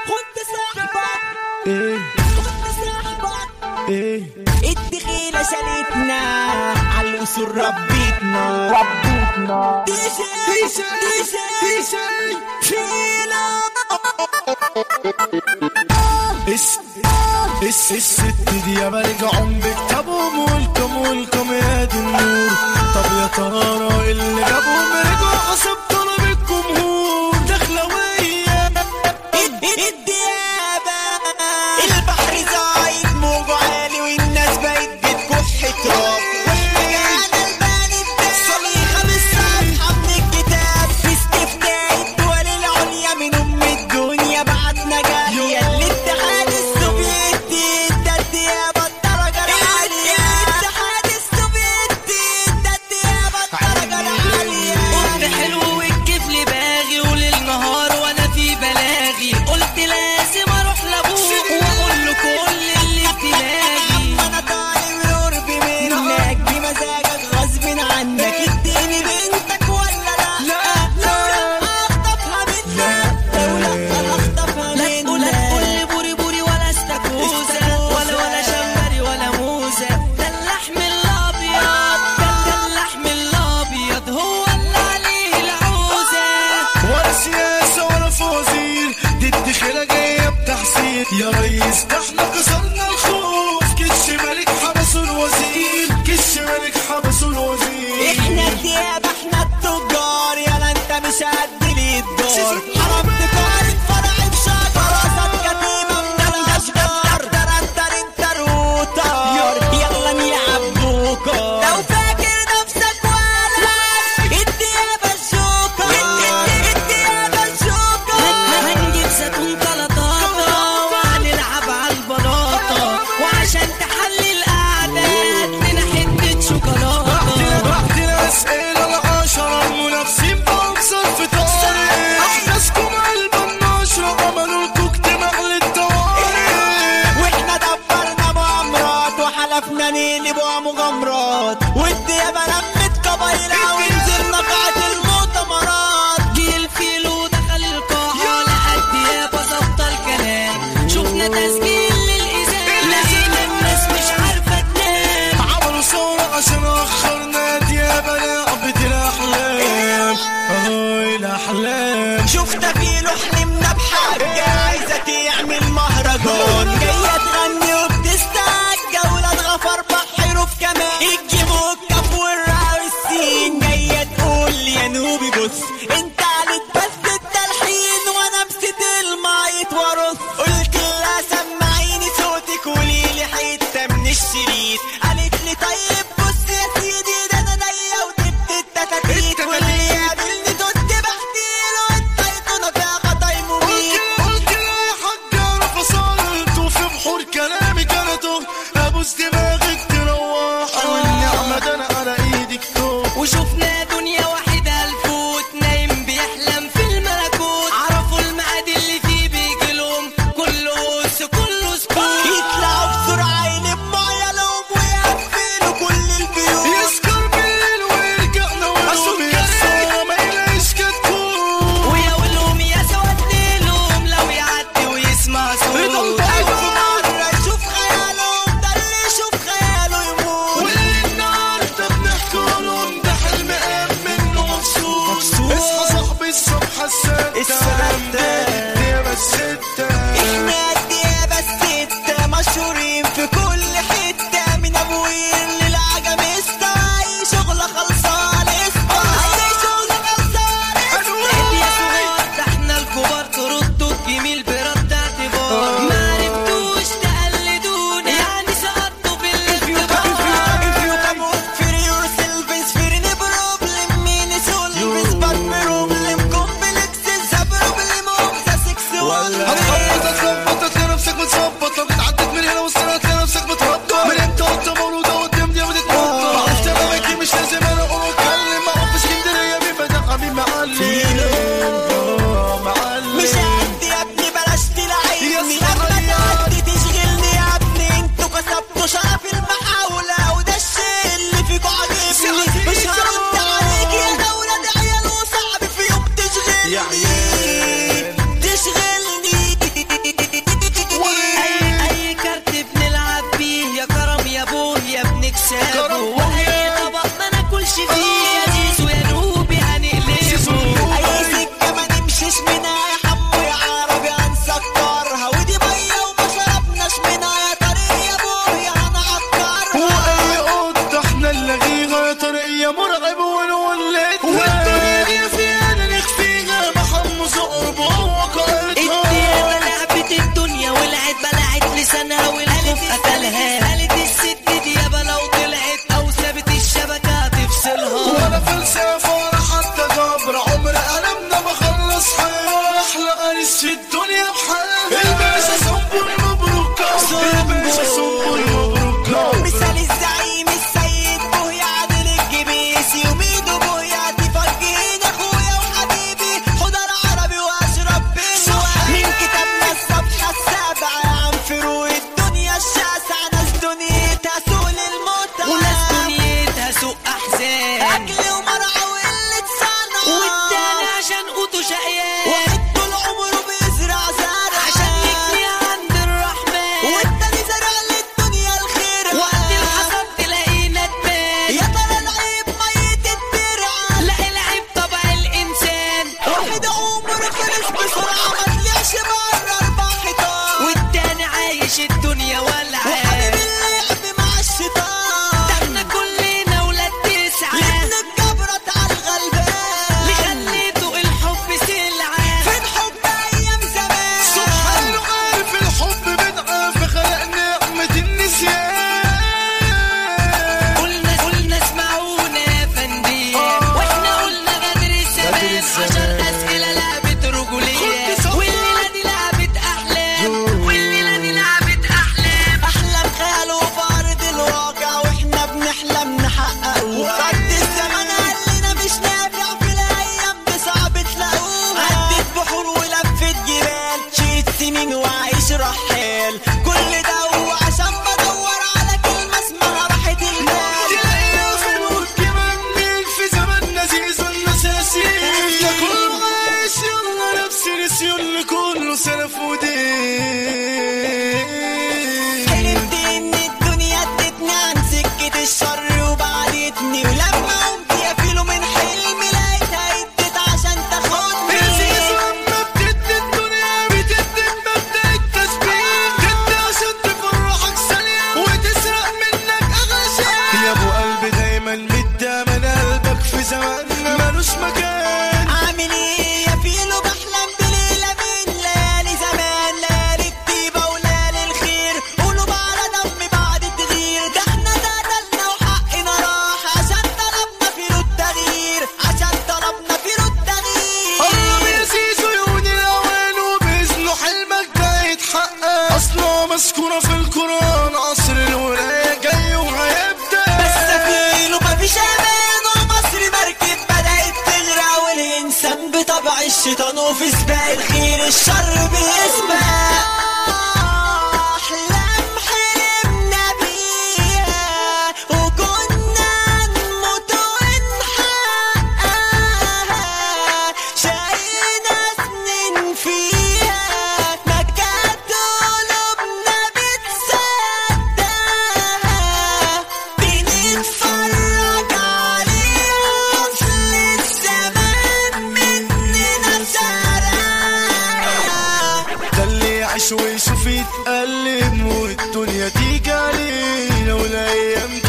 كنت صاحبك ايه كنت صاحبك ايه الدخيلة شالتنا على الأصول ربيتنا ربيتنا دي شي دي شي دي شي فينا اس اس الست دي يا ملك عمرك طبهم ولكم ولكم يا دي النور طب يا ترى اللي جابهم رجعوا حسب طلب الجمهور دخلوية الديابة البحر زايد موجه عالي والناس بقت بتكح تراب واحنا جعنا الباني الصليحة بالصفحة من الكتاب في استفتاء الدول العليا من أم الدنيا بعتنا جاية الاتحاد السوفيتي ده الديابة الدرجة العالية الاتحاد السوفيتي ده الديابة الدرجة العالية قلت حلو والكفل باغي وليل نهار وانا في بلاغي قلت لازم اروح لابوك واقول له كل اللي بتلاقي انا طالب القرب منك بمزاجك غصب عنك اديني بنتك ولا لا لا، لو لا اخطفها منك لو لا انا اخطفها لا تقول لا تقول لي بوري بوري ولا استاكوزا ولا ولا شمبري ولا موزة ده اللحم الابيض ده ده اللحم الابيض هو اللي عليه العوزة ولا سياسة ولا فوازير دي الدخيلة جاية بتحسين يا ريس ده احنا كسرنا الخوف كش ملك حبسوا الوزير كش ملك حبسوا الوزير احنا الدياب احنا التجار يلا انت مش قد لي الدور حرام تقارن فرع بشجرة صد كتيبة من الاشجار ترنتر انت روتر يلا نلعب بوكر لو فاكر نفسك ولا الدياب الجوكر الدياب الجوكر هنجيب زيتون كلاطاطا وهنلعب على البلاطة وعشان تحلي القعدة ادينا حتة شوكولاتة رحت الأسئلة العشرة المنافسين بأقصر في طارق أحداثكم قلب النشرة عملوا لكم اجتماع للطوارئ واحنا دبرنا مؤامرات وحلفنا نقلبوا مغامرات والديابة لمت قبايلها ونزلنا قاعة المؤتمرات جه الفيل ودخل القاعة لقى الديابة ظابطة الكلام شفنا تسجيل للإذاعة لقينا الناس مش عارفة تنام عملوا ثورة عشان أخرنا ديابة لعبة الأحلام أهو الأحلام شفت فيلو حلمنا بحاجة عايزة تعمل مهرجان جاية تغني وبتستعجى ولاد غفر بحروا في كمان الجيبوا الكف والراوسين جاية تقول لي يا نوبي بص انت عليك بس التلحين وانا مسيت المايت وارص قلت لها سمعيني صوتك قوليلي حتة من الشريط قالت لي طيب بص يا سيدي ده انا نية وتبت التكاتيك واللي يقابلني توت بحكيله انت يطولك يا خطاي مميت قلت له يا حاج انا فصلت وفي بحور شقيان واحد طول عمره بيزرع زرع عشان يجني عند الرحمن والتاني زرع للدنيا الخير وقت الحصاد تلاقينا تبان يا ترى العيب ميت الدرع لا العيب طبع الانسان واحد عمره خلص بسرعة ما طلعش بره أربع حيطان والتاني عايش الدنيا وحبيب ولعان اللعب مع الشيطان ده احنا كلنا ولاد تسعة لابن الجبرة على الغلبان اللي خليته الحب سلعة فين حب أيام زمان سبحان الله في الحب بدعة فخلق نعمة النسيان قلنا قلنا اسمعونا يا فندم واحنا قلنا غدر الزمان عشان اسئله لعبه رجوليه خد صفحة. والليله دي لعبه احلام والليله دي لعبه احلام أحلام خيال وفرض الواقع وإحنا بنحلم نحققه وقد الزمن قال لنا مش نافع في الأيام دي صعب تلاقوها عدت بحور ولفت جبال شيت سنين وعايش رحال كل ده وعشان بدور على كلمة اسمها راحة البال تلاقيها في الموت كمان مين في زماننا زيزو النساسي ده كله عايش يلا نفس نسيون كله سلف ودين حلمت ان الدنيا ادتني عن سكة الشر وبعدتني ولما قمت يا فيلو من حلمي لقيتها ادت عشان تاخدني يا زيزو لما بتدي الدنيا بتدي مبدأ التثبيت تدي عشان تفرحك ثانية وتسرق منك أغلى شيء يا ابو قلبي دايما متأمن قلبك في زماننا ملوش مكان عامل ايه يا فيلو بحلم بليلة من ليالي زمان ليالي الطيبة وليالي الخير قولوا على دم بعد تغيير ده احنا اتقتلنا وحقنا راح عشان طلبنا فيلو التغيير عشان طلبنا فيلو التغيير قرب يا زيزو يهون الأوان وبإذنه حلمك ده يتحقق أصله مذكورة في القرآن عصر الولاية جاي وهيبدأ بس فيلو مفيش امان ومصر مركب بدأت تغرق والإنسان بطبع الشيطان وفي سباق الخير الشر بيسبق أحلام حلمنا بيها وكنا نموت ونحققها شقينا سنين فيها ما كانت قلوبنا بتصدقها بنتفرج عليها أصل الزمان مننا سرقها ده اللي يعيش ويشوف يتألم والدنيا تيجي علينا والأيام